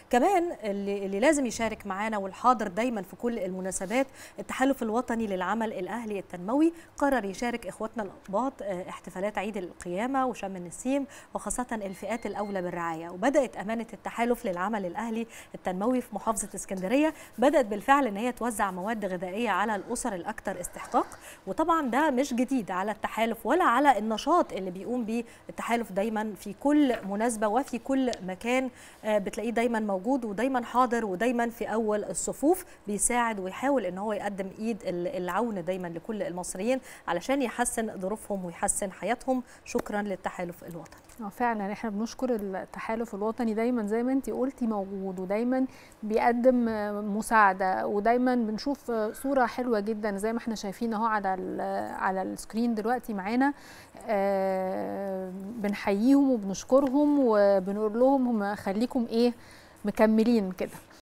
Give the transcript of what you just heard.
كمان اللي, اللي لازم يشارك معانا والحاضر دايما في كل المناسبات التحالف الوطني للعمل الاهلي التنموي قرر يشارك اخواتنا الاقباط احتفالات عيد القيامه وشم النسيم وخاصه الفئات الاولى بالرعايه وبدات امانه التحالف للعمل الاهلي التنموي في محافظه اسكندريه بدات بالفعل ان هي توزع مواد غذائيه على الاسر الاكثر استحقاق وطبعا ده مش جديد على التحالف ولا على النشاط اللي بيقوم بيه التحالف دايما في كل مناسبه وفي كل مكان بتلاقيه دايما موجود ودايما حاضر ودايما في اول الصفوف بيساعد ويحاول ان هو يقدم ايد العون دايما لكل المصريين علشان يحسن ظروفهم ويحسن حياتهم شكرا للتحالف الوطني اه فعلا احنا بنشكر التحالف الوطني دايما زي ما انت قلتي موجود ودايما بيقدم مساعده ودايما بنشوف صوره حلوه جدا زي ما احنا شايفين اهو على على السكرين دلوقتي معانا آه بنحييهم وبنشكرهم وبنقول لهم هم خليكم ايه مكملين كده